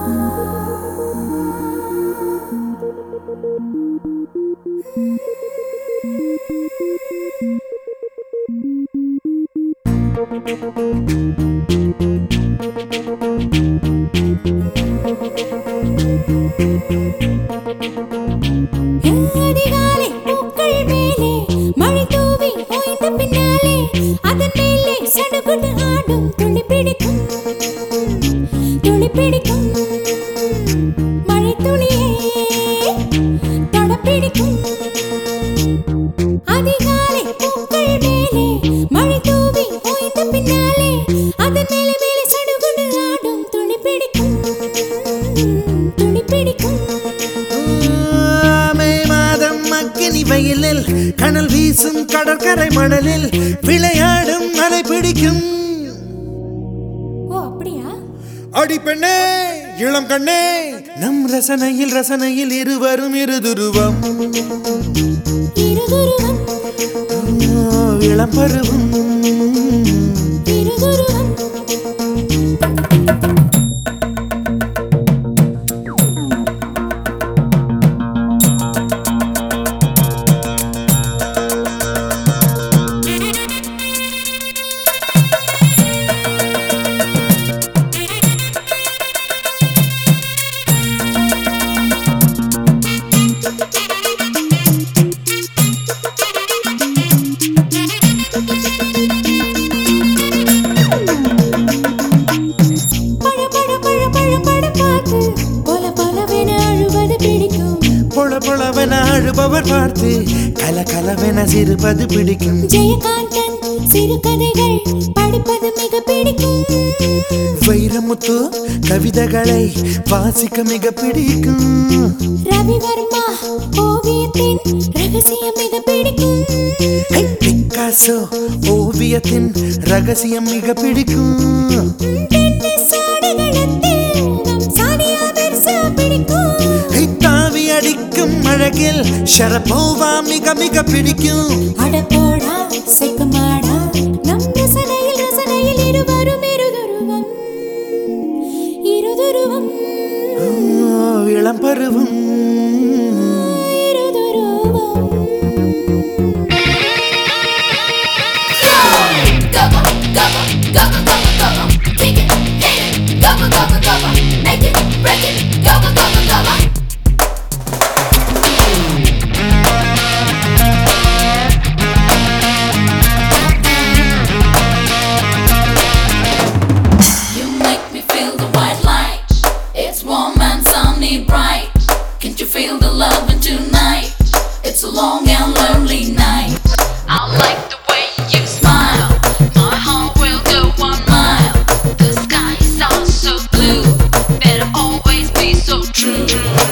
அதிகாலை பூக்கள் மேலே மழை தூவி ஓய்ந்த பின்னாலே அதன் மேலே சடுகுடு ஆடும் துளி பிடிக்கும் துளி பிடிக்கும் மழை துளியே தொட பிடிக்கும் அதிகாலை பூக்கள் மேலே மழை தூவி ஓய்ந்த பின்னாலே அதன் மேலே மேலே சடுகுடு ஆடும் துளி பிடிக்கும் துளி பிடிக்கும் மே மாதம் அக்கினி வெயிலில் கனல் வீசும் கடற்கரை மணலில் விளையாடும் மலை பிடிக்கும் ஓ அப்படியா அடி பெண்ணே இளம் கண்ணே நம் ரசனையில் ரசனையில் இருவரும் இருதுருவம் இருதுருவம் இளம் பருவம் இருதுருவம் பழ பழ பழ பழ பழ பார்த்து பொல பொலவென அழுவது பிடிக்கும் பொல பொலவென அழுபவர் பார்த்து கல கலவென சிரிப்பது பிடிக்கும் ஜெயகாந்தன் சிறுகதைகள் படிப்பது மிக பிடிக்கும் வைரமுத்து கவிதைகளை வாசிக்க மிக பிடிக்கும் ரவிவர்மா ஓவியத்தின் ரகசியம் மிக பிடிக்கும் ஹை, பிக்காசோ ஓவியத்தின் ரகசியம் மிக பிடிக்கும் டென்னிஸ் ஆடுகளத்தில் நம் சானியா மிர்சா பிடிக்கும் ஹை, தாவி அடிக்கும் அழகில் ஷரபோவா மிக மிக பிடிக்கும் அட போடா செக்குமாடா நம் ரசனையில் ரசனையில் இருவரும் இருதுருவம் இருதுருவம் ஓ, இளம் பருவம் இருதுருவம் You make me feel the white light. It's warm and sunny bright. Can't you feel the loving tonight? It's a long and lonely night. I like the way you smile. My heart will go one mile. The sky is all so blue. Better always be so true.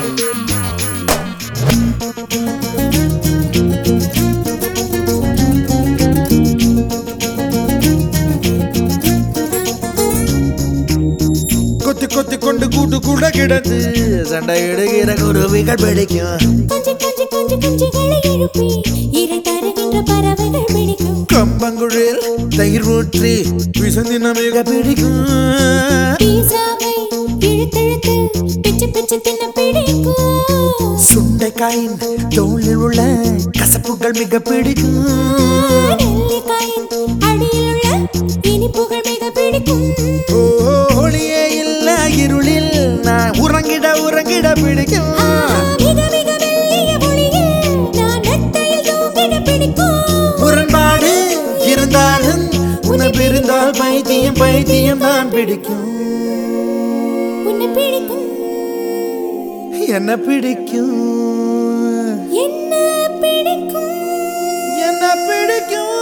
கொத்தி கொத்தி கொண்டு கூட்டு கூட கிடந்து சண்டை இடுகிற குருவிகள் பிடிக்கும் கொஞ்சி கொஞ்சி கொஞ்சி குஞ்சுகளை எழுப்பி இறை தருகின்ற பறவைகள் பிடிக்கும் கம்பங்குழில் தயிர் ஊற்றி விசந்தின மிக பிடிக்கும் பீஸாவை இழுத்தெழுத்து பிச்சு பிச்சு தின்ன பிடிக்கும் சுண்டைக்காயின் தோளில் உள்ள கசப்புகள் மிக பிடிக்கும் நெல்லிக்காயின் அடியில் உள்ள இனிப்புகள் மிக பிடிக்கும் ஓ, ஒளியே இல்ல இருளில் நான் உறங்கிட உறங்கிட பிடிக்கும் மிக மிக மெல்லிய ஒளியில் நான் நெத்தையில் தூங்கிட பிடிக்கும் முரண்பாடு இருந்தாலும் உன்னை பிரிந்தால் பைத்தியம் பைத்தியம் தான் பிடிக்கும் உன்னை பிடிக்கும் என்ன பிடிக்கும் என்ன பிடிக்கும் என்ன பிடிக்கும்